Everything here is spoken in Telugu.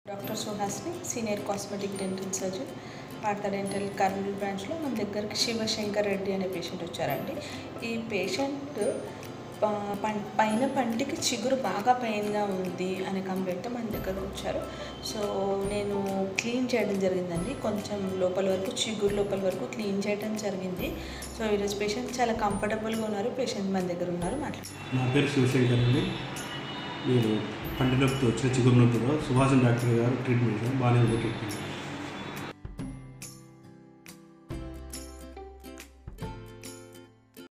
డాక్టర్ సుహాస్ని senior cosmetic dental surgeon Partha dental Kurnool బ్రాంచ్లో మన దగ్గరికి శివశంకర్ రెడ్డి అనే పేషెంట్ వచ్చారండి ఈ పేషెంట్ ప- పం- పైన పంటికి చిగురు బాగా పెయిన్గా ఉంది అనే కంప్లైంట్తో మన దగ్గరకు వచ్చారు సో నేను క్లీన్ చేయడం జరిగిందండి కొంచెం లోపల వరకు చిగురు లోపల వరకు క్లీన్ చేయడం జరిగింది సో ఈరోజు పేషెంట్ చాలా కంఫర్టబుల్గా ఉన్నారు పేషెంట్ మన దగ్గర ఉన్నారు మాట్లాడు నా పేరు శివశంకర్ అండి నేను పంటి నొప్పితో వచ్చిన చిగురు నొప్పితో సుభాషన్ డాక్టర్ గారు ట్రీట్మెంట్ బాగానే ఉంది ట్రీట్మెంట్